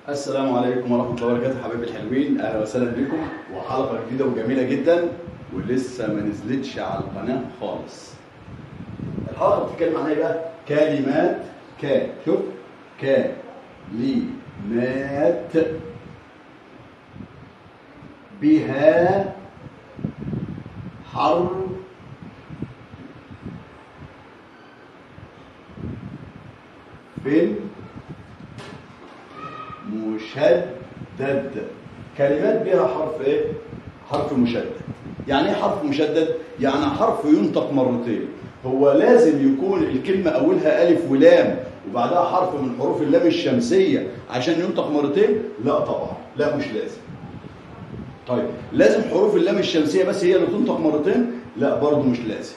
السلام عليكم ورحمة الله وبركاته حبايبي الحلوين أهلا وسهلا بكم وحلقة جديدة وجميلة جدا ولسه ما نزلتش على القناة خالص. الحلقة بتتكلم عن ايه بقى؟ كلمات ك شوف كلمات بها حرف مشدد كلمات بها حرف ايه حرف مشدد يعني ايه حرف مشدد يعني حرف ينطق مرتين هو لازم يكون الكلمة أولها ألف ولام وبعدها حرف من حروف اللام الشمسية عشان ينطق مرتين لا طبعا لا مش لازم طيب لازم حروف اللام الشمسية بس هي اللي تنطق مرتين لا برضه مش لازم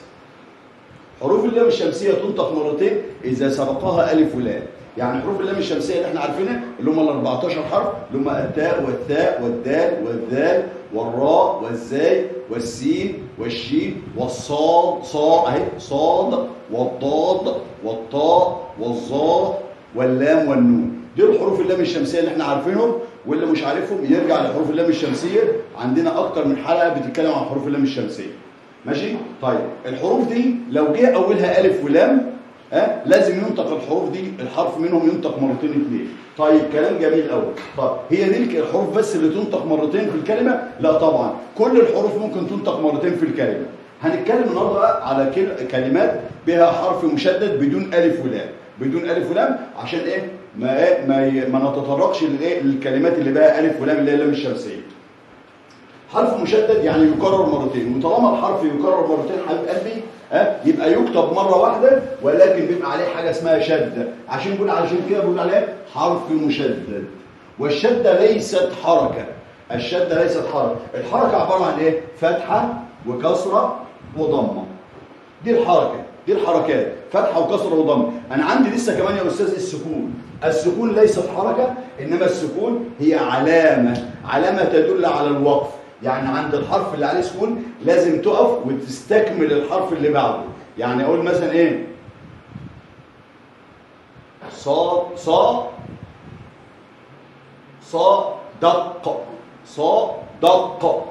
حروف اللام الشمسية تنطق مرتين إذا سبقها ألف ولام يعني حروف اللام الشمسية اللي احنا عارفينها اللي هم ال 14 حرف اللي هم التاء والثاء والدال والذال والراء والزاي والسين والشين والصاد صا اهي صاد والضاد والطاء والظاء واللام والنون دول حروف اللام الشمسية اللي احنا عارفينهم واللي مش عارفهم يرجع لحروف اللام الشمسية عندنا أكتر من حلقة بتتكلم عن حروف اللام الشمسية ماشي طيب الحروف دي لو جه اولها الف ولام ها لازم ينطق الحروف دي الحرف منهم ينطق مرتين اثنين طيب كلام جميل قوي طب هي دي الحروف بس اللي تنطق مرتين في الكلمه لا طبعا كل الحروف ممكن تنطق مرتين في الكلمه هنتكلم النهارده بقى على كل- كلمات بها حرف مشدد بدون الف ولام بدون الف ولام عشان ايه ما إيه؟ ما, ي- ما نتطرقش للايه للكلمات اللي بها الف ولام اللي هي اللام الشمسيه حرف مشدد يعني يكرر مرتين وطالما الحرف يكرر مرتين حبيب قلبي ها يبقى يكتب مره واحده ولكن بيبقى عليه حاجه اسمها شده عشان بنقول عشان كده بنقول عليه حرف مشدد والشده ليست حركه الشده ليست حركه الحركه عباره عن ايه فتحه وكسره وضمه دي الحركه دي الحركات فتحه وكسره وضم انا عندي لسه كمان يا استاذ السكون السكون ليست حركه انما السكون هي علامه علامه تدل على الوقف يعني عند الحرف اللي عليه سكون لازم تقف وتستكمل الحرف اللي بعده يعني اقول مثلا ايه صاد صا صا دق صا دق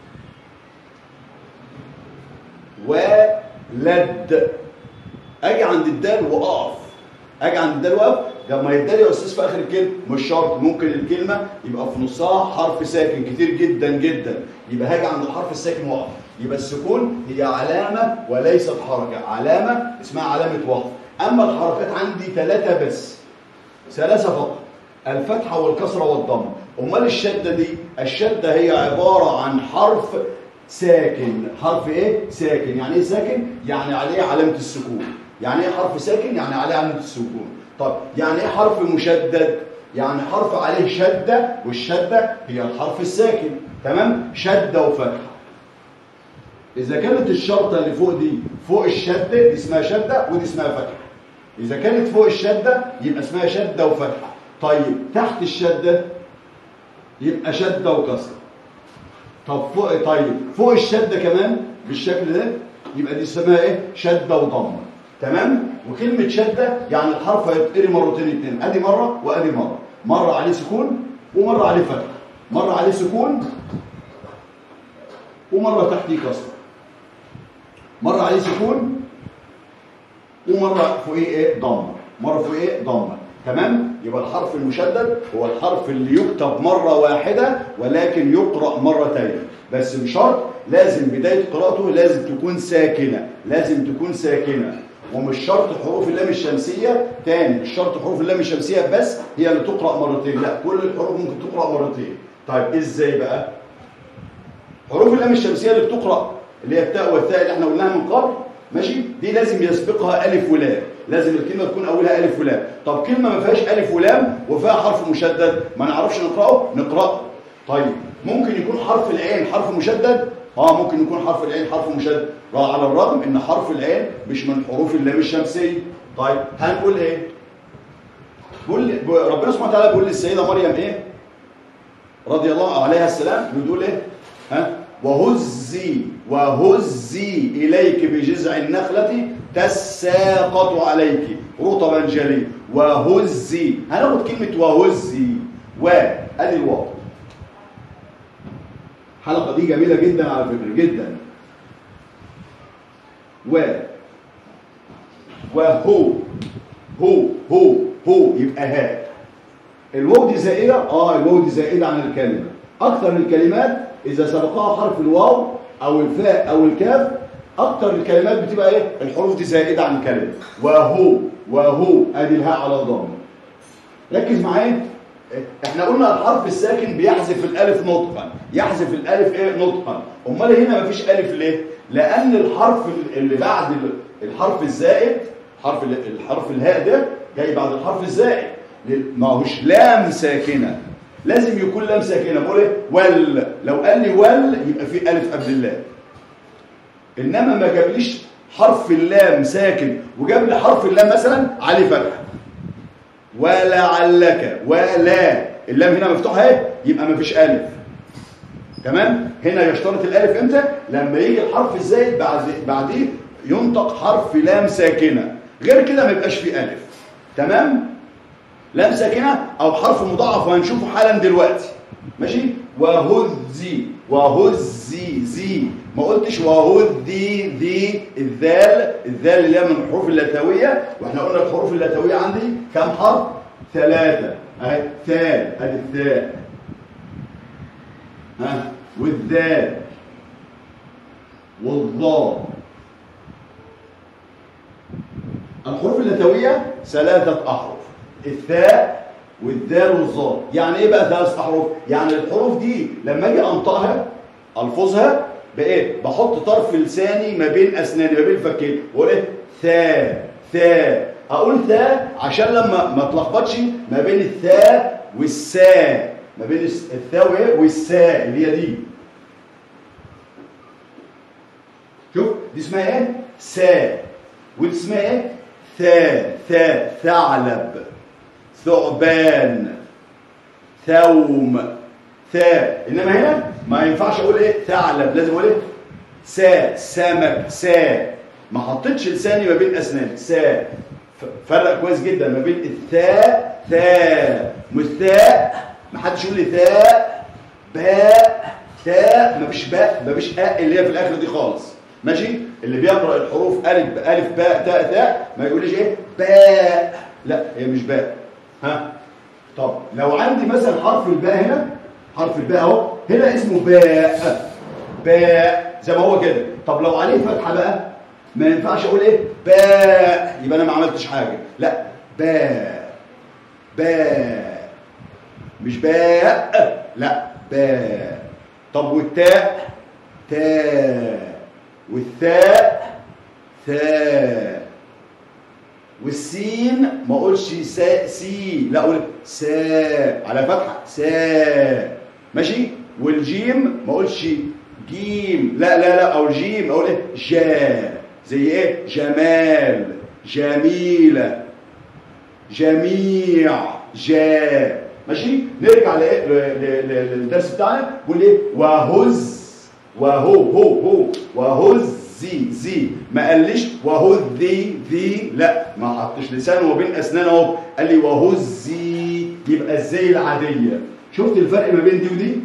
ولد اجي عند الدال واقف اجي عند الدال واقف لما يدال يا استاذ في اخر الكلمه مش شرط ممكن الكلمه يبقى في نصها حرف ساكن كتير جدا جدا يبقى هاجي عند الحرف الساكن واقف يبقى السكون هي علامه وليست حركه علامه اسمها علامه وقف اما الحركات عندي ثلاثه بس ثلاثه فقط الفتحه والكسره والضم امال الشده دي الشده هي عباره عن حرف ساكن حرف ايه ساكن يعني ايه ساكن يعني عليه علامه السكون يعني ايه حرف ساكن يعني عليه علامه السكون طب يعني ايه حرف مشدد يعني حرف عليه شده والشده هي الحرف الساكن تمام شده وفتحه اذا كانت الشرطه اللي فوق دي فوق الشده دي اسمها شده ودي اسمها فتحه اذا كانت فوق الشده يبقى اسمها شده وفتحه طيب تحت الشده يبقى شده وكسره طب فوق طيب فوق الشده كمان بالشكل ده يبقى دي اسمها ايه شده وضمه تمام وكلمه شده يعني الحرف هيتقري مرتين اتنين ادي مره وادي مره مره عليه سكون ومره عليه فتحه مره عليه سكون ومره تحتيه كسره مره عليه سكون ومره فوقيه ايه ضمه مره فوقيه ايه ضمه تمام يبقى الحرف المشدد هو الحرف اللي يكتب مره واحده ولكن يقرا مرتين بس بشرط لازم بدايه قراءته لازم تكون ساكنه لازم تكون ساكنه ومش شرط حروف اللام الشمسيه تاني مش شرط حروف اللام الشمسيه بس هي اللي تقرا مرتين لا كل الحروف ممكن تقرا مرتين طيب ازاي بقى حروف اللام الشمسيه اللي بتقرا اللي هي التاء والثاء اللي احنا قلناها من قبل ماشي دي لازم يسبقها الف ولام لازم الكلمه تكون اولها الف ولام طب كلمه ما فيهاش الف ولام وفيها حرف مشدد ما نعرفش نقراه نقراه طيب ممكن يكون حرف العين حرف مشدد اه ممكن يكون حرف العين حرف مشدد على الرغم ان حرف العين مش من حروف اللام الشمسيه طيب هنقول ايه بيقول ربنا سبحانه وتعالى بيقول للسيده مريم ايه رضي الله عليها السلام بيقول ايه ها وهزي وهزي إليك بجذع النخلة تساقط عليك رطبا جلي وهزي هناخد كلمة وهزي و ادي الواو الحلقه دي جميله جدا على فكره جدا و وهو هو هو هو يبقى ها الواو دي زائده اه الواو دي زائده عن الكلمه اكثر الكلمات اذا سبقها حرف الواو او الفاء او الكاف اكثر الكلمات بتبقى ايه الحروف دي زائده عن الكلمه وهو وهو ادي الهاء على الضم ركز معايا احنا قلنا الحرف الساكن بيحذف الالف نطقا يحذف الالف ايه نطقا امال هنا مفيش الف ليه لان الحرف اللي بعد الحرف الزائد حرف الحرف الهاء ده جاي بعد الحرف الزائد ما هوش لام ساكنه لازم يكون لام ساكنه بقول ايه ول لو قال لي ول يبقى في الف قبل اللام انما ما جابليش حرف اللام ساكن وجاب لي حرف اللام مثلا علي فتحه ولعلك ولا اللام هنا مفتوحه اهي يبقى ما فيش الف تمام هنا يشترط الالف امتى لما يجي الحرف الزايد بعد بعديه ينطق حرف لام ساكنه غير كده ما يبقاش فيه الف تمام لام ساكنه او حرف مضاعف وهنشوفه حالا دلوقتي ماشي وهزي وهزي زي ما قلتش وهذي ذي الذال الذال اللي هي من الحروف اللاتويه واحنا قلنا الحروف اللاتويه عندي كم حرف ثلاثه اهي ثال ادي الثاء ها والذال والضاد الحروف اللاتويه ثلاثه احرف الثاء والدال والظاء يعني ايه بقى ثلاث احرف يعني الحروف دي لما اجي انطقها الفظها بايه بحط طرف لساني ما بين اسناني ما بين فكين واقول ايه ثاء ثاء اقول ثاء عشان لما ما اتلخبطش ما بين الثاء والساء ما بين الثاء وايه والساء اللي هي دي شوف دي اسمها ايه ساء ودي اسمها ايه ثاء ثاء ثعلب ثعبان ثوم ثاء انما هنا ما ينفعش اقول ايه ثعلب لازم اقول ايه ساء سمك ساء ما حطيتش لساني ما بين اسناني ساء فرق كويس جدا ما بين الثاء ثاء والثاء ما حدش يقول لي ثاء باء ثاء ما فيش باء ما فيش اء اللي هي في الاخر دي خالص ماشي اللي بيقرا الحروف الف الف باء تاء ثاء ما يقوليش ايه باء لا هي مش باء ها طب لو عندي مثلا حرف الباء هنا حرف الباء اهو هنا اسمه باء باء زي ما هو كده طب لو عليه فتحه بقى ما ينفعش اقول ايه باء يبقى انا ما عملتش حاجه لا باء باء مش باء لا باء طب والتاء تاء والثاء ثاء والسين ما اقولش سا سي لا اقول سا على فتحه سا ماشي والجيم ما اقولش جيم لا لا لا او الجيم اقول ايه جا زي ايه جمال جميله جميع جا ماشي نرجع لايه للدرس بتاعنا بيقول ايه وهز وهو هو هو وهز زي زي ما قاليش وهذي ذي لا ما حطش لسانه وبين اسنانه اهو قال لي وهزي يبقى الزي العاديه شفت الفرق ما بين دي ودي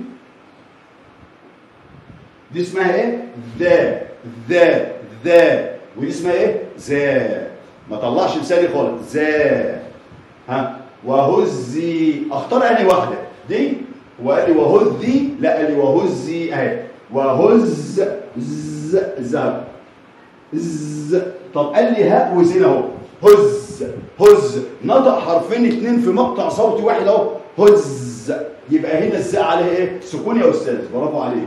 دي اسمها ايه ذا ذا ذا ودي اسمها ايه ذا ما طلعش لساني خالص ذا ها وهزي اختار انهي واحده دي وقال لي وهزي لا قال لي وهزي اهي وهز ز ذهب ز طب قال لي هاء وزين اهو هز هز نطق حرفين اتنين في مقطع صوتي واحد اهو هز يبقى هنا الزاء عليه ايه سكون يا استاذ برافو عليك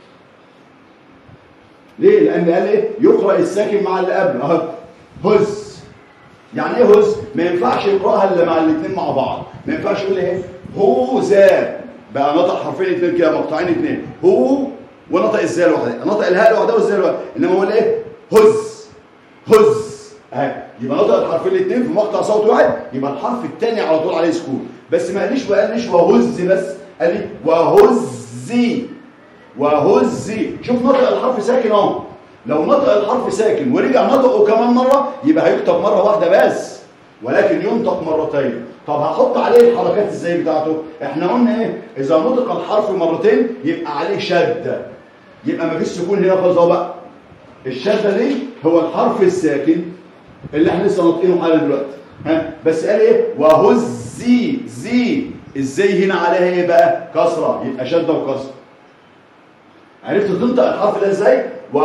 ليه لان قال ايه يقرا الساكن مع اللي قبل اهو هز يعني ايه هز ما ينفعش يقراها الا مع الاثنين مع بعض ما ينفعش يقول ايه هو زاد بقى نطق حرفين اتنين كده مقطعين اتنين هو ونطق الزاء لوحدها نطق الهاء لوحدها والزاء لوحدها انما هو ايه هز هز اهي يبقى نطق الحرفين الاثنين في مقطع صوت واحد يبقى الحرف الثاني على طول عليه سكون بس ما قاليش ما قاليش وهز بس قال لي وهزي وهزي شوف نطق الحرف ساكن اهو لو نطق الحرف ساكن ورجع نطقه كمان مره يبقى هيكتب مره واحده بس ولكن ينطق مرتين طب هحط عليه الحركات ازاي بتاعته احنا قلنا ايه اذا نطق الحرف مرتين يبقى عليه شده يبقى ما فيش سكون هنا خالص اهو بقى الشده دي هو الحرف الساكن اللي احنا لسه ناطقينه حالا دلوقتي ها بس قال ايه وهزي زي ازاي هنا عليها ايه بقى كسره يبقى شده وكسره عرفت تنطق الحرف ده ازاي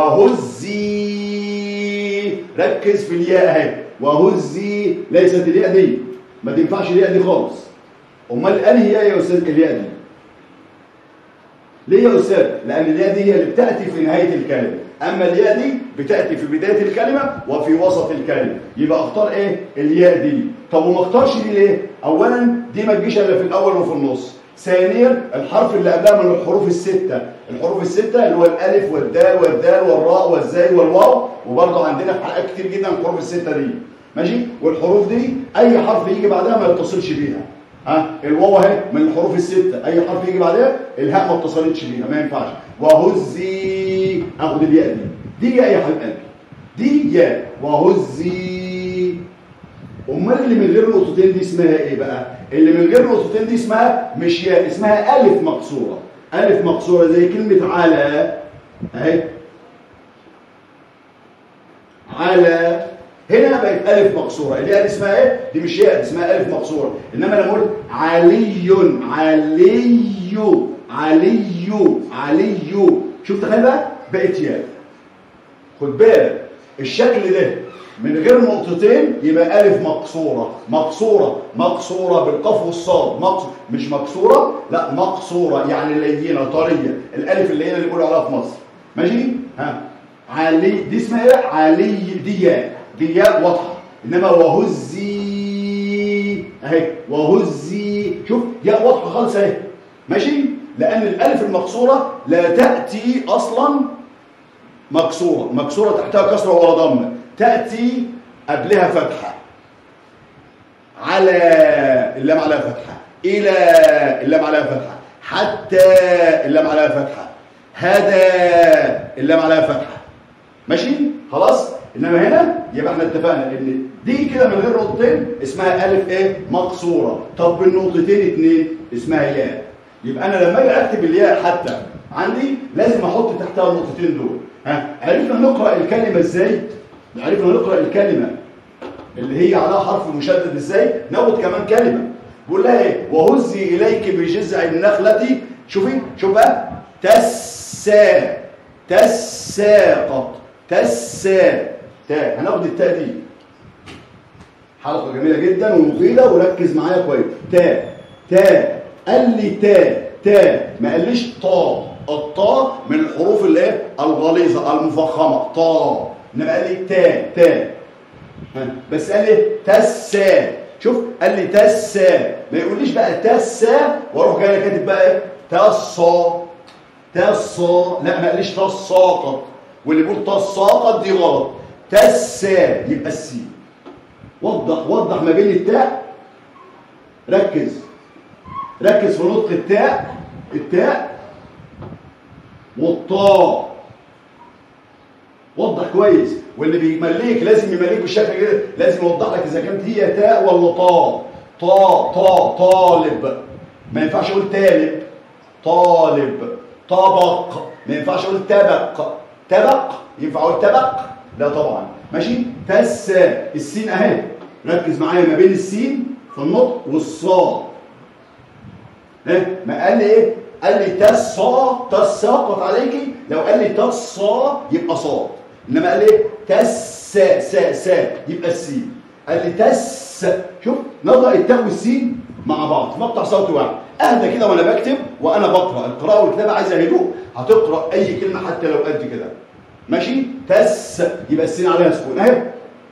وهزي ركز في الياء اهي وهزي ليست الياء دي ما تنفعش الياء دي خالص امال انهي ياء يا استاذ الياء دي ليه يا استاذ لان الياء دي هي اللي بتاتي في نهايه الكلمه اما الياء دي بتاتي في بدايه الكلمه وفي وسط الكلمه يبقى اختار ايه الياء دي طب وما اختارش دي ليه اولا دي ما تجيش الا في الاول وفي النص ثانيا الحرف اللي قبلها من الحروف الستة الحروف الستة اللي هو الألف والدال والدال والراء والزاي والواو وبرضه عندنا في حلقات كتير جدا الحروف الستة دي ماشي والحروف دي أي حرف يجي بعدها ما يتصلش بيها ها الواو اهي من الحروف الستة أي حرف يجي بعدها الهاء ما اتصلتش بيها ما ينفعش وهزي أخد الياء دي دي ياء يا حبيب قلبي دي ياء وهزي امال اللي من غير نقطتين دي اسمها ايه بقى اللي من غير نقطتين دي اسمها مش ياء اسمها الف مقصوره الف مقصوره زي كلمه على اهي على هنا بقت الف مقصوره اللي هي اسمها ايه دي مش ياء دي اسمها الف مقصوره انما لما اقول علي علي علي علي شوف تخيل بقى بقت ياء خد بالك الشكل ده من غير نقطتين يبقى ألف مقصورة مقصورة مقصورة بالقاف والصاد مقص... مش مكسورة لا مقصورة يعني لينة طرية الألف اللينة اللي بيقولوا عليها في مصر ماشي ها علي دي اسمها ايه علي دي ياء دي ياء واضحة إنما وهزي اهي وهزي شوف ياء واضحة خالص اهي ماشي لأن الألف المقصورة لا تأتي أصلا مكسورة مكسورة تحتها كسرة ولا ضمة تأتي قبلها فتحة على اللام عليها فتحة إلى اللام عليها فتحة حتى اللام عليها فتحة هدى اللام عليها فتحة ماشي خلاص إنما هنا يبقى احنا اتفقنا إن دي كده من غير نقطتين اسمها ألف إيه مقصورة طب بالنقطتين اتنين اسمها ياء يبقى أنا لما أجي أكتب الياء حتى عندي لازم أحط تحتها النقطتين دول ها عرفنا نقرأ الكلمة إزاي عرفنا نقرأ الكلمة اللي هي عليها حرف مشدد ازاي ناخد كمان كلمة بقول لها ايه وهزي اليك بجذع النخلة شوفي شوف بقى تسا تساقط تسا تاء هناخد التاء دي حلقة جميلة جدا ومفيدة وركز معايا كويس تاء تاء قال لي تاء تاء ما قاليش طاء الطاء من الحروف اللي ايه الغليظة المفخمة طاء انما قال لي تا تا بس قال لي تسا شوف قال لي تسا ما يقوليش بقى تسا واروح جاي كاتب بقى ايه تصا تصا لا ما قاليش تساقط واللي بيقول تساقط دي غلط تسا يبقى السين وضح وضح ما بين التاء ركز ركز في نطق التاء التاء والطاء وضح كويس واللي بيمليك لازم يمليك بالشكل كده لازم يوضح لك اذا كانت هي تاء ولا طاء طاء طاء طالب ما ينفعش اقول طالب طالب طبق ما ينفعش اقول تبق تبق ينفع اقول تبق لا طبعا ماشي تس السين اهي ركز معايا ما بين السين في النطق والصاد ها ما قال لي ايه قال لي تصا تساقط عليكي لو قال لي تصا يبقى صاد انما قال لي تس سا سا يبقى السين قال لي تس شوف نطق التاء والسين مع بعض مقطع صوتي واحد اهدى كده وانا بكتب وانا بقرا القراءه والكتابه عايزه هدوء هتقرا اي كلمه حتى لو قد كده ماشي تس يبقى السين عليها سكون اهي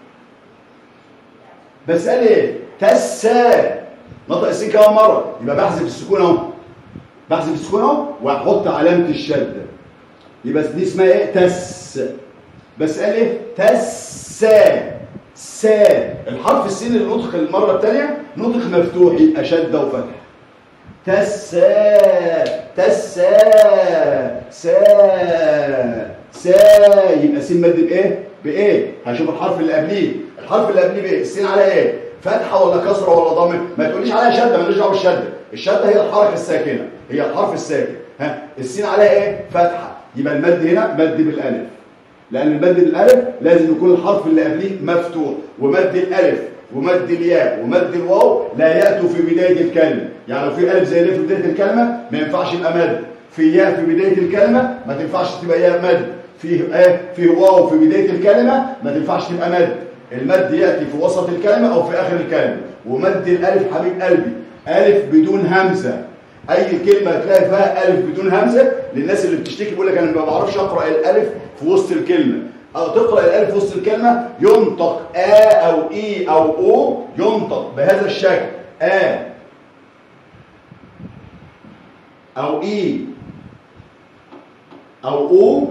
بس قال ايه تسا نطق السين كمان مره يبقى بحذف السكون اهو بحذف السكون اهو واحط علامه الشده يبقى دي اسمها ايه تس بس قال ايه تسا سا الحرف السين اللي نطق المره الثانيه نطق مفتوح يبقى شده وفتح تسا تسا سا سا يبقى سين مد بايه بايه هشوف الحرف اللي قبليه الحرف اللي قبليه بايه السين على ايه فتحه ولا كسره ولا ضم ما تقوليش عليها شده ماليش دعوه بالشده الشده هي الحركه الساكنه هي الحرف الساكن ها السين عليها ايه فتحه يبقى المد هنا مد بالالف لان المد بالالف لازم يكون الحرف اللي قبليه مفتوح ومد الالف ومد الياء ومد الواو لا ياتوا في بدايه الكلمه يعني لو في الف زي دي في بدايه الكلمه ما ينفعش يبقى مد في ياء في بدايه الكلمه ما تنفعش تبقى ياء مد في ايه في واو في بدايه الكلمه ما تنفعش تبقى مد المد ياتي في وسط الكلمه او في اخر الكلمه ومد الالف حبيب قلبي الف بدون همزه اي كلمه تلاقي فيها الف بدون همزه للناس اللي بتشتكي بيقول لك انا ما بعرفش اقرا الالف في وسط الكلمه او تقرا الالف في وسط الكلمه ينطق ا او اي او او ينطق بهذا الشكل ا او اي او او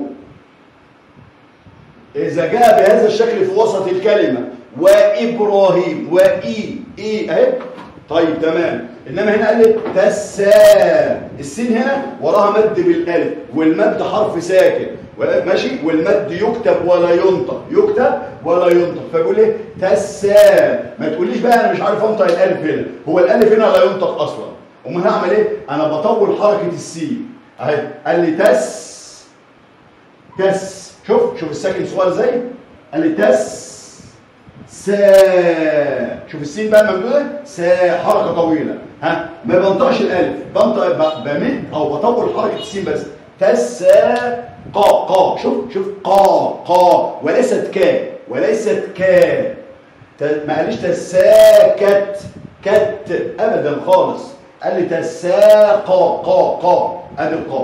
اذا جاء بهذا الشكل في وسط الكلمه وابراهيم واي اي اهي طيب تمام انما هنا قال لي تسا السين هنا وراها مد بالالف والمد حرف ساكن ماشي والمد يكتب ولا ينطق يكتب ولا ينطق فبيقول ايه تسا ما تقوليش بقى انا مش عارف انطق الالف هنا هو الالف هنا لا ينطق اصلا امال هعمل ايه انا بطول حركه السين اهي قال لي تس تس شوف شوف الساكن صغير ازاي قال لي تس سا شوف السين بقى الممدوده سا حركه طويله ها ما بنطقش الالف بنطق بمد او بطول حركه السين بس تسا قا قا شوف شوف قا قا وليست كا وليست كا ما قاليش تساكت كت ابدا خالص قال لي تساقا قا قا ادي القاف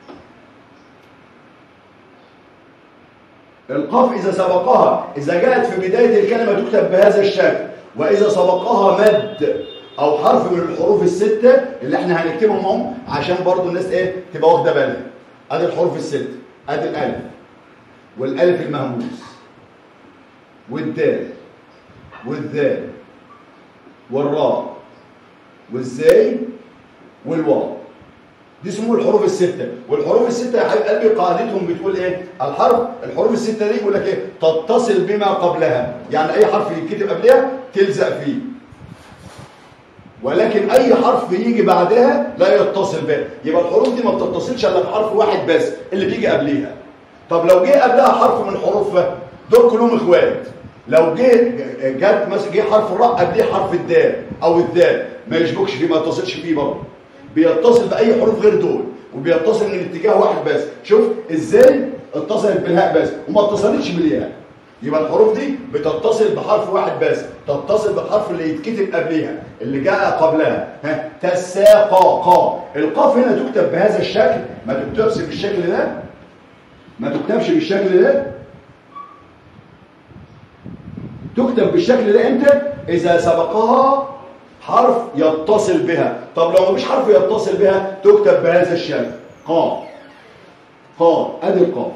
القاف إذا سبقها إذا جاءت في بداية الكلمة تكتب بهذا الشكل وإذا سبقها مد أو حرف من الحروف الستة اللي احنا هنكتبهم هم عشان برضو الناس ايه تبقى واخدة بالها ادي الحروف الستة ادي الألف والألف المهموس والدال والذال والراء والزاي والواو دي اسمه الحروف الستة والحروف الستة يا حبيب قلبي قاعدتهم بتقول ايه الحرف الحروف الستة دي يقول لك ايه تتصل بما قبلها يعني اي حرف يتكتب قبلها تلزق فيه ولكن اي حرف يجي بعدها لا يتصل به يبقى الحروف دي ما بتتصلش الا بحرف واحد بس اللي بيجي قبليها طب لو جه قبلها حرف من حروفها دول كلهم اخوات لو جه جت مثلا جه حرف الراء قبليه حرف الدال او الدال ما يشبكش فيه ما يتصلش فيه برضه بيتصل باي حروف غير دول وبيتصل من اتجاه واحد بس شوف ازاي اتصلت بالهاء بس وما اتصلتش بالياء يبقى الحروف دي بتتصل بحرف واحد بس تتصل بالحرف اللي يتكتب قبلها اللي جاء قبلها ها تساقا قا القاف هنا تكتب بهذا الشكل ما تكتبش بالشكل ده ما تكتبش بالشكل ده تكتب بالشكل ده امتى اذا سبقها حرف يتصل بها طب لو مفيش حرف يتصل بها تكتب بهذا الشكل قاف قاف ادي القاف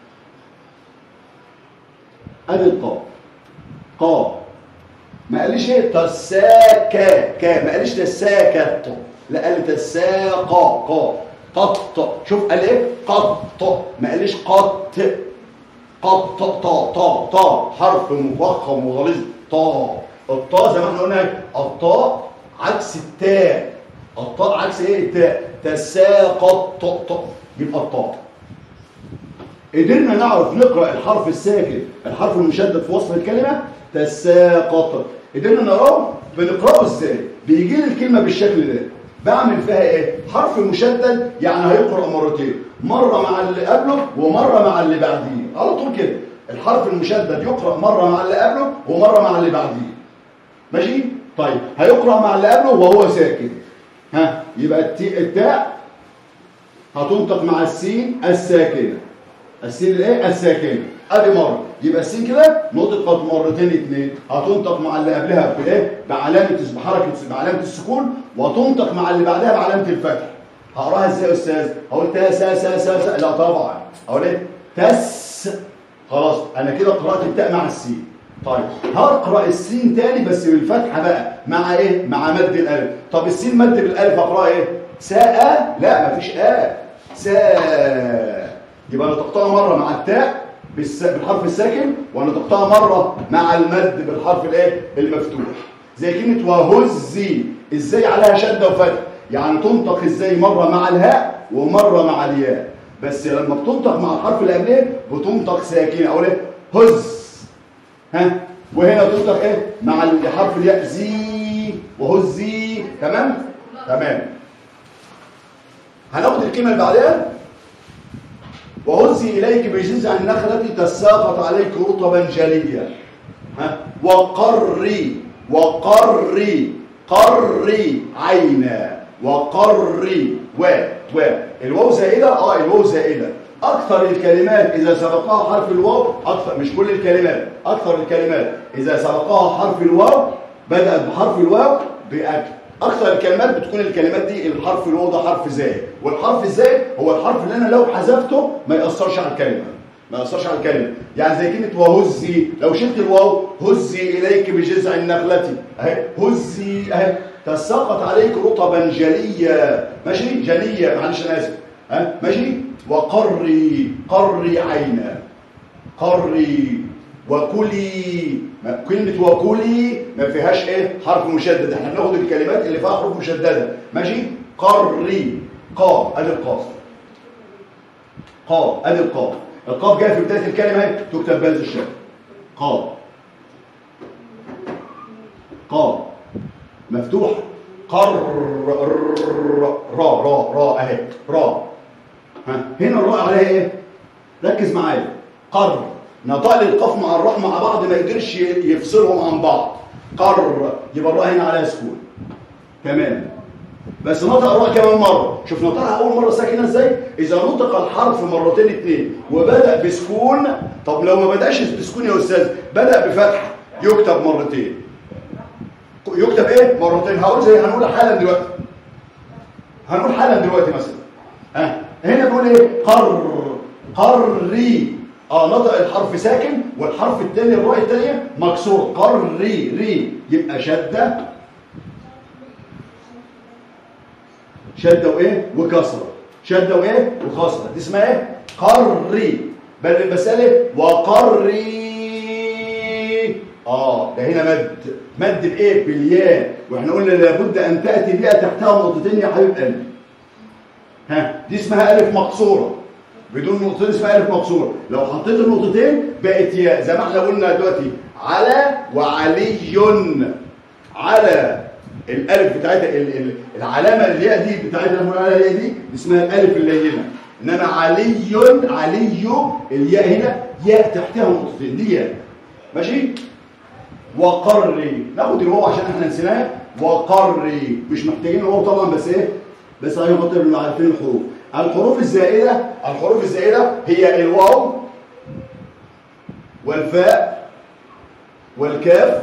ادي القاف قاف ما قاليش ايه تساكا كا ما قاليش تساكت لا قال تساقا قا قط شوف قال ايه قط ما قاليش قط قط طا طا طا حرف مفخم وغليظ طا الطاء زي ما احنا قلنا الطاء عكس التاء الطاء عكس ايه التاء تساقط طاء طاء يبقى الطاء قدرنا نعرف نقرا الحرف الساكن الحرف المشدد في وسط الكلمه تساقط قدرنا نقراه بنقراه ازاي بيجي لي الكلمه بالشكل ده بعمل فيها ايه حرف مشدد يعني هيقرا مرتين مره مع اللي قبله ومره مع اللي بعديه على طول كده الحرف المشدد يقرا مره مع اللي قبله ومره مع اللي بعديه ماشي طيب هيقرا مع اللي قبله وهو ساكن ها يبقى التاء هتنطق مع السين الساكنه السين الايه الساكنه ادي مره يبقى السين كده نطقت مرتين اثنين هتنطق مع اللي قبلها بايه بعلامه بحركه بعلامه السكون وتنطق مع اللي بعدها بعلامه الفتح هقراها ازاي يا استاذ هقول تا سا سا سا, سا. لا طبعا هقول ايه تس خلاص انا كده قرات التاء مع السين طيب هقرا السين تاني بس بالفتحه بقى مع ايه مع مد الالف طب السين مد بالالف اقراها ايه ساء لا مفيش ا ساء يبقى انا تقطعها مره مع التاء بالحرف الساكن وانا تقطعها مره مع المد بالحرف الايه المفتوح زي كلمه وهزي ازاي عليها شده وفتح يعني تنطق ازاي مره مع الهاء ومره مع الياء بس لما بتنطق مع الحرف اللي قبليه بتنطق ساكنه اقول ايه هز ها وهنا تنطق ايه مع الحرف الياء زي وهزي تمام تمام هناخد الكلمه اللي بعدها وهزي اليك بجذع النخله تساقط عليك رطبا جليا ها وقري وقري قري عينا وقري و و الواو زائده اه الواو زائده اكثر الكلمات اذا سبقها حرف الواو اكثر مش كل الكلمات اكثر الكلمات اذا سبقها حرف الواو بدات بحرف الواو باكل اكثر الكلمات بتكون الكلمات دي الحرف الواو ده حرف زائد والحرف الزائد هو الحرف اللي انا لو حذفته ما ياثرش على الكلمه ما يأثرش على الكلمة يعني زي كلمة وهزي لو شلت الواو هزي إليك بجذع النخلة أهي هزي أهي تساقط عليك رطبا جليا ماشي جليا معلش أنا آسف ها ماشي وقري قري عينا قري وكلي كلمة وكلي ما فيهاش ايه حرف مشدد احنا بناخد الكلمات اللي فيها حروف مشددة ماشي قري قاف ادي القاف قاف ادي القاف القاف جايه في بدايه الكلمه اهي تكتب بهذا الشكل قاف قاف مفتوح قر را را را اهي را ها هنا الراء عليها ايه ركز معايا قر نطق القاف مع الراء مع بعض ما يقدرش يفصلهم عن بعض قر يبقى الراء هنا عليها سكون تمام بس نطق الراء كمان مرة شوف نطقها أول مرة ساكنة إزاي إذا نطق الحرف مرتين اتنين وبدأ بسكون طب لو ما بدأش بسكون يا أستاذ بدأ بفتح يكتب مرتين يكتب إيه مرتين هقول زي هنقول حالا دلوقتي هنقول حالا دلوقتي مثلا ها هنا بيقول إيه قر قري اه نطق الحرف ساكن والحرف الثاني الراء الثانيه مكسور قري ري يبقى شده شده وايه وكسره شده وايه وكسره دي اسمها ايه قري بل المساله وقري اه ده هنا مد مد بايه بالياء واحنا قلنا لابد ان تاتي الياء تحتها نقطتين يا حبيب قلبي ها دي اسمها الف مقصوره بدون نقطتين اسمها الف مقصوره لو حطيت النقطتين بقت ياء زي ما احنا قلنا دلوقتي على وعلي على الالف بتاعتها العلامه الياء دي بتاعتها اللي عليها الياء دي اسمها الالف اللينه انما علي علي الياء هنا ياء تحتها نقطتين دي ياء ماشي وقري ناخد الواو عشان احنا نسيناها وقري مش محتاجين الواو طبعا بس ايه بس اهي مطلب عارفين الحروف الحروف الزائده الحروف الزائده هي الواو والفاء والكاف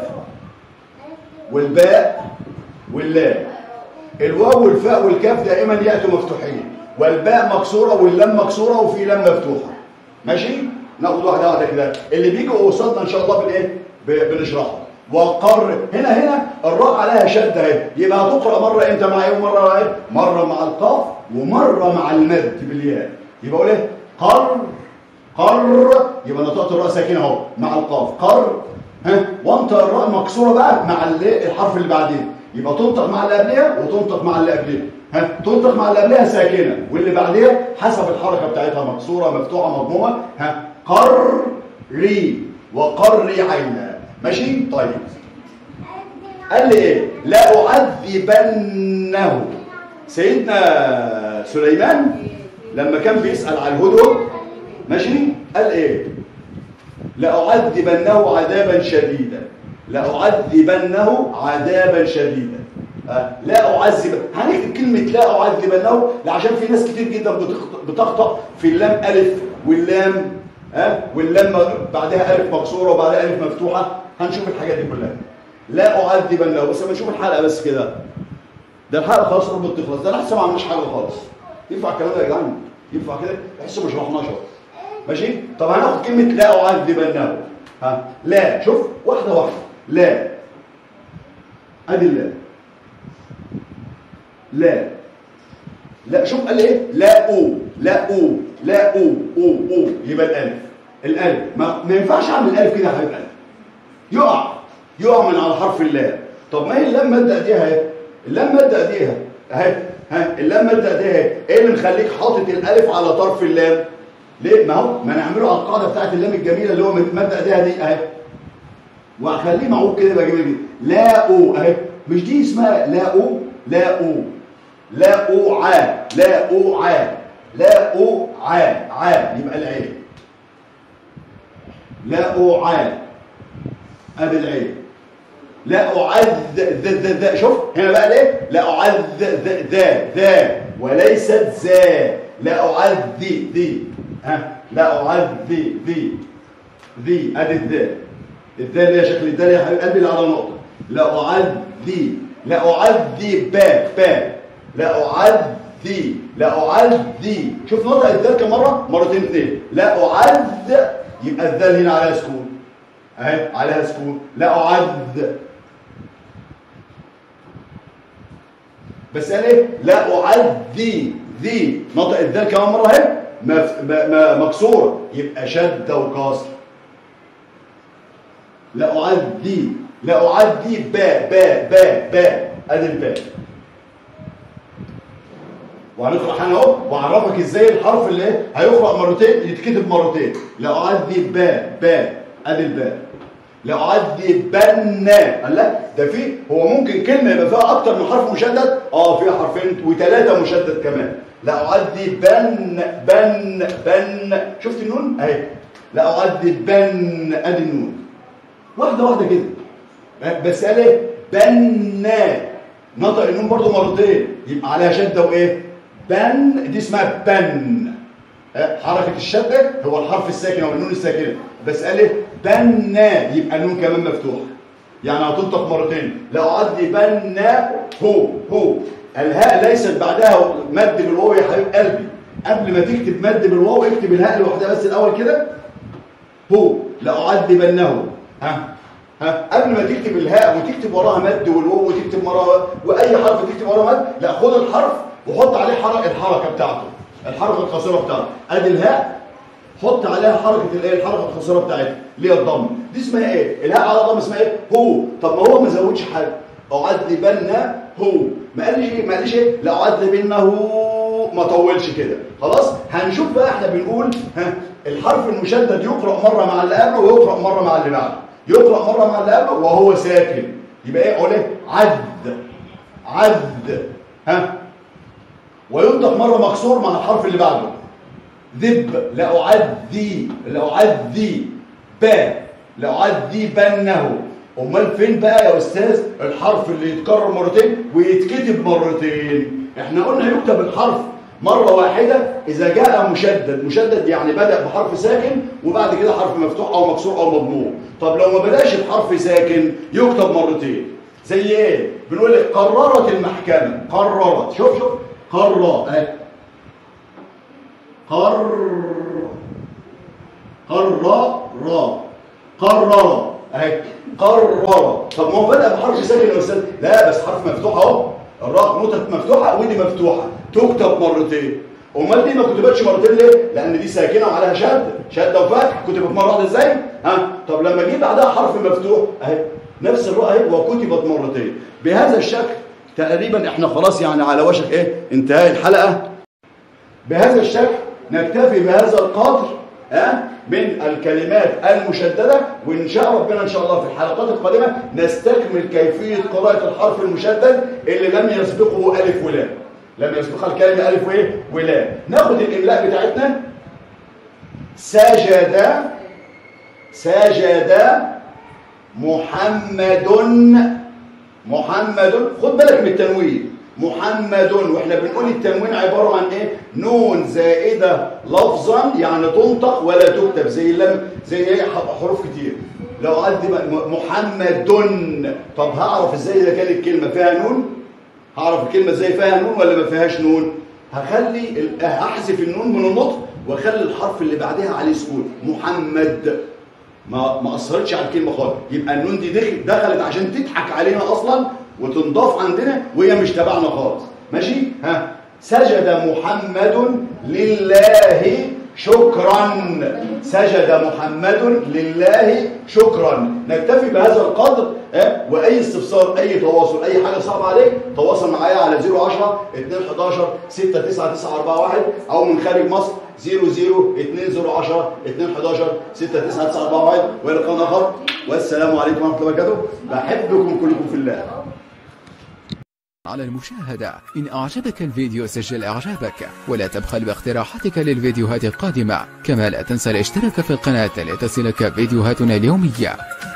والباء واللام الواو والفاء والكاف دائما ياتوا مفتوحين والباء مكسوره واللام مكسوره وفي لام مفتوحه ماشي ناخد واحده واحده كده اللي بيجي قصادنا ان شاء الله بالايه بنشرحه وقر هنا هنا الراء عليها شده اهي يبقى هتقرا مره امتى مع ايه ومره مع ايه مره مع القاف ومره مع المد بالياء يبقى اقول ايه قر قر يبقى نطقت الراء ساكنه اهو مع القاف قر ها وانطق الراء مكسوره بقى مع الحرف اللي بعدين يبقى تنطق مع اللي قبلها وتنطق مع اللي قبلها ها تنطق مع اللي قبلها ساكنه واللي بعدها حسب الحركه بتاعتها مكسوره مفتوحه مضمومه ها قر ري وقري عينا ماشي طيب قال لي ايه لا اعذبنه سيدنا سليمان لما كان بيسال على الهدهد ماشي قال ايه لأعذبنه عذابا شديدا لأعذبنه عذابا شديدا أه لا أعذب هنكتب كلمة لا أعذبنه عشان في ناس كتير جدا بتخطأ في اللام ألف واللام أه واللام بعدها ألف مكسورة وبعدها ألف مفتوحة هنشوف الحاجات دي كلها لا أعذبنه بس لما نشوف الحلقة بس كده ده الحلقة خلاص قربت تخلص ده لسه ما عملناش حاجة خالص ينفع الكلام ده يا جدعان ينفع كده لسه ما شرحناش ماشي طب هناخد كلمة لا أعذبنه ها لا شوف واحدة واحدة لا ادي لا لا لا شوف قال ايه لا او لا او لا او او او يبقى الالف الالف ما, ما ينفعش اعمل الالف كده يا حبيب قلبي يقع يقع من على حرف اللام طب ما هي اللام ماده دي اهي اللام ماده دي اهي اهي ها اللام ماده دي اهي ايه اللي مخليك حاطط الالف على طرف اللام ليه ما هو ما نعمله على القاعده بتاعت اللام الجميله اللي هو ماده ايديها دي اهي واخليه معوج كده يبقى جميل جدا لا او اهي مش دي اسمها لا او لا او لا او ع لا او ع لا او ع ع يبقى العين لا او ع ادي العين لا أعذ ذا ذا ذا شوف هنا بقى ليه لا أعذ ذا ذا ذا وليست ذا لا أعذ ذي ذي ها لا أعذ ذي ذي ذي أدي الذا الذا اللي هي شكل الذا يا حبيب قلبي اللي على نقطة لا أعذ ذي لا أعذ با با لا أعذ ذي لا أعذ ذي شوف نقطة الذال كم مرة؟ مرتين اثنين لا أعذ يبقى الذال هنا عليها سكون اهي عليها سكون لا أعذ بس قال ايه لا اعدي ذي نطق الذال كمان مره اهي مف... م... مكسوره يبقى شده وكسر لا اعدي لا اعدي باء باء باء باء ادي الباء وهنقرا حاجه اهو واعرفك ازاي الحرف اللي ايه هيقرا مرتين يتكتب مرتين لا اعدي باء باء ادي الباء لأعذبن قال لا ده في هو ممكن كلمة يبقى فيها أكتر من حرف مشدد اه فيها حرفين وثلاثة مشدد كمان لأعذبن بن بن شفت النون اهي لأعذبن ادي النون واحدة واحدة كده بس قال ايه بن نطق النون برضو مرتين يبقى عليها شدة وايه بن دي اسمها بن حركة الشدة هو الحرف الساكن او النون الساكنة بس قال ايه بنا يبقى النون كمان مفتوح يعني هتنطق مرتين لو عدي بنا هو هو الهاء ليست بعدها مد بالواو يا حبيب قلبي قبل ما تكتب مد بالواو اكتب الهاء لوحدها بس الاول كده هو لأعذبنه ها ها قبل ما تكتب الهاء وتكتب وراها مد والواو وتكتب وراها واي حرف تكتب وراها مد لا خد الحرف وحط عليه حركه الحركه بتاعته الحركه القصيره بتاعته ادي الهاء حط عليها حركه الايه الحركه القصيره بتاعتها اللي هي الضم دي اسمها ايه الهاء على ضم اسمها ايه هو طب ما هو ما زودش حاجه اعذبن هو ما قالش ايه ما قالش ايه لاعذبنه ما طولش كده خلاص هنشوف بقى احنا بنقول ها الحرف المشدد يقرا مره مع اللي قبله ويقرا مره مع اللي بعده يقرا مره مع اللي قبله وهو ساكن يبقى ايه اقول ايه عد عد ها وينطق مره مكسور مع الحرف اللي بعده ذب لأعذي لأعذي با لأعذي بنه أمال فين بقى يا أستاذ الحرف اللي يتكرر مرتين ويتكتب مرتين احنا قلنا يكتب الحرف مرة واحدة إذا جاء مشدد مشدد يعني بدأ بحرف ساكن وبعد كده حرف مفتوح أو مكسور أو مضموم طب لو ما بدأش بحرف ساكن يكتب مرتين زي ايه بنقول لك قررت المحكمة قررت شوف شوف قرر اهي قر قرر قرر اهي قرر طب ما هو بدأ بحرف ساكن يا استاذ لا بس حرف مفتوح اهو الراء نقطة مفتوحة ودي مفتوحة تكتب مرتين امال دي ما كتبتش مرتين ليه؟ لأن دي ساكنة وعليها شدة شدة وفتح كتبت مرة واحدة ازاي؟ ها طب لما جه بعدها حرف مفتوح اهي نفس الراء اهي وكتبت مرتين بهذا الشكل تقريبا احنا خلاص يعني على وشك ايه انتهاء الحلقة بهذا الشكل نكتفي بهذا القدر ها من الكلمات المشددة وإن شاء ربنا إن شاء الله في الحلقات القادمة نستكمل كيفية قراءة الحرف المشدد اللي لم يسبقه ألف ولام لم يسبقها الكلمة ألف وإيه ولام ناخد الإملاء بتاعتنا سجد سجد محمد محمد خد بالك من التنوين محمد واحنا بنقول التنوين عبارة عن ايه نون زائدة لفظا يعني تنطق ولا تكتب زي لم زي ايه حروف كتير لو قلت محمد طب هعرف ازاي اذا كانت الكلمة فيها نون هعرف الكلمة ازاي فيها نون ولا ما فيهاش نون هخلي هحذف النون من النطق واخلي الحرف اللي بعدها عليه سكون محمد ما ما اثرتش على الكلمه خالص يبقى النون دي دخلت عشان تضحك علينا اصلا وتنضاف عندنا وهي مش تبعنا خالص ماشي ها سجد محمد لله شكرا سجد محمد لله شكرا نكتفي بهذا القدر اه؟ واي استفسار اي تواصل اي حاجه صعبه عليك تواصل معايا على 010 211 69941 او من خارج مصر 00 2010 211 69941 والى لقاء اخر والسلام عليكم ورحمه الله وبركاته بحبكم كلكم في الله على المشاهدة إن أعجبك الفيديو سجل إعجابك ولا تبخل باقتراحاتك للفيديوهات القادمة كما لا تنسى الاشتراك في القناة لتصلك فيديوهاتنا اليومية